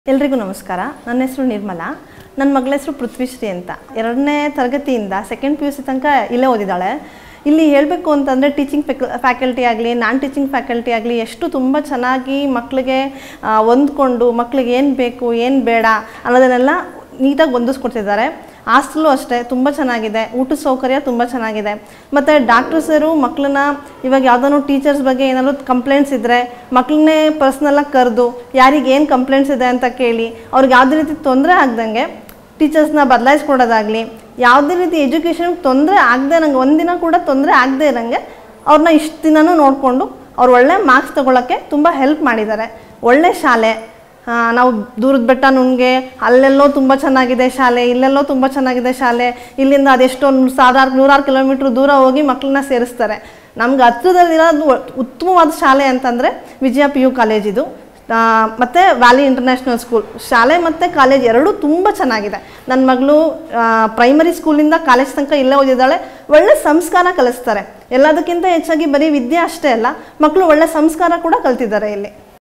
ಎಲ್ರಿಗೂ ನಮಸ್ಕಾರ ನನ್ನ ಹೆಸರು ನಿರ್ಮಲಾ ನನ್ನ ಮಗಳ ಹೆಸರು ಪೃಥ್ವಿಶ್ರೀ ಅಂತ ಎರಡನೇ ತರಗತಿಯಿಂದ ಸೆಕೆಂಡ್ ಪಿ ಯು ಸಿ ತನಕ ಇಲ್ಲೇ ಓದಿದ್ದಾಳೆ ಇಲ್ಲಿ ಹೇಳಬೇಕು ಅಂತಂದರೆ ಟೀಚಿಂಗ್ ಫ್ಯಾಕಲ್ಟಿ ಆಗಲಿ ನಾನ್ ಟೀಚಿಂಗ್ ಫ್ಯಾಕಲ್ಟಿ ಆಗಲಿ ಎಷ್ಟು ತುಂಬ ಚೆನ್ನಾಗಿ ಮಕ್ಕಳಿಗೆ ಆ, ಹೊಂದ್ಕೊಂಡು ಮಕ್ಕಳಿಗೆ ಏನು ಬೇಕು ಏನು ಬೇಡ ಅನ್ನೋದನ್ನೆಲ್ಲ ನೀಟಾಗಿ ಹೊಂದಿಸ್ಕೊಡ್ತಿದ್ದಾರೆ ಹಾಸ್ಟೆಲು ಅಷ್ಟೇ ತುಂಬ ಚೆನ್ನಾಗಿದೆ ಊಟದ ಸೌಕರ್ಯ ತುಂಬ ಚೆನ್ನಾಗಿದೆ ಮತ್ತು ಡಾಕ್ಟರ್ಸರು ಮಕ್ಕಳನ್ನ ಇವಾಗ ಯಾವುದಾದ್ರು ಟೀಚರ್ಸ್ ಬಗ್ಗೆ ಏನಾದರೂ ಕಂಪ್ಲೇಂಟ್ಸ್ ಇದ್ದರೆ ಮಕ್ಕಳನ್ನೇ ಪರ್ಸ್ನಲ್ಲಾಗಿ ಕರೆದು ಯಾರಿಗೆ ಏನು ಕಂಪ್ಲೇಂಟ್ಸ್ ಇದೆ ಅಂತ ಕೇಳಿ ಅವ್ರಿಗೆ ಯಾವುದೇ ರೀತಿ ತೊಂದರೆ ಆಗ್ದಂಗೆ ಟೀಚರ್ಸ್ನ ಬದಲಾಯಿಸ್ಕೊಡೋದಾಗಲಿ ಯಾವುದೇ ರೀತಿ ಎಜುಕೇಷನ್ಗೆ ತೊಂದರೆ ಆಗದೆ ನಂಗೆ ಒಂದಿನ ಕೂಡ ತೊಂದರೆ ಆಗದೆ ಇರೋಂಗೆ ಅವ್ರನ್ನ ಇಷ್ಟು ದಿನನೂ ನೋಡಿಕೊಂಡು ಅವ್ರು ಒಳ್ಳೆ ಮಾರ್ಕ್ಸ್ ತೊಗೊಳಕ್ಕೆ ತುಂಬ ಹೆಲ್ಪ್ ಮಾಡಿದ್ದಾರೆ ಒಳ್ಳೆ ಶಾಲೆ ಆ, ನಾವು ದೂರದ ಬೆಟ್ಟ ನುಣ್ಗೆ ಅಲ್ಲೆಲ್ಲೋ ತುಂಬ ಚೆನ್ನಾಗಿದೆ ಶಾಲೆ ಇಲ್ಲೆಲ್ಲೋ ತುಂಬ ಚೆನ್ನಾಗಿದೆ ಶಾಲೆ ಇಲ್ಲಿಂದ ಅದೆಷ್ಟೋ ನೂರು ಸಾವಿರಾರು ನೂರಾರು ಕಿಲೋಮೀಟ್ರ್ ದೂರ ಹೋಗಿ ಮಕ್ಕಳನ್ನ ಸೇರಿಸ್ತಾರೆ ನಮ್ಗೆ ಹತ್ರದಲ್ಲಿರೋದು ಉತ್ತಮವಾದ ಶಾಲೆ ಅಂತಂದರೆ ವಿಜಯ ಪಿ ಯು ಕಾಲೇಜ್ ಇದು ಆ, ಮತ್ತೆ ವ್ಯಾಲಿ ಇಂಟರ್ನ್ಯಾಷನಲ್ ಸ್ಕೂಲ್ ಶಾಲೆ ಮತ್ತು ಕಾಲೇಜ್ ಎರಡೂ ತುಂಬ ಚೆನ್ನಾಗಿದೆ ನನ್ನ ಮಗಳು ಪ್ರೈಮರಿ ಸ್ಕೂಲಿಂದ ಕಾಲೇಜ್ ತನಕ ಇಲ್ಲೇ ಓದಿದ್ದಾಳೆ ಒಳ್ಳೆ ಸಂಸ್ಕಾರ ಕಲಿಸ್ತಾರೆ ಎಲ್ಲದಕ್ಕಿಂತ ಹೆಚ್ಚಾಗಿ ಬರೀ ವಿದ್ಯೆ ಅಷ್ಟೇ ಅಲ್ಲ ಮಕ್ಕಳು ಒಳ್ಳೆ ಸಂಸ್ಕಾರ ಕೂಡ ಕಲ್ತಿದ್ದಾರೆ ಇಲ್ಲಿ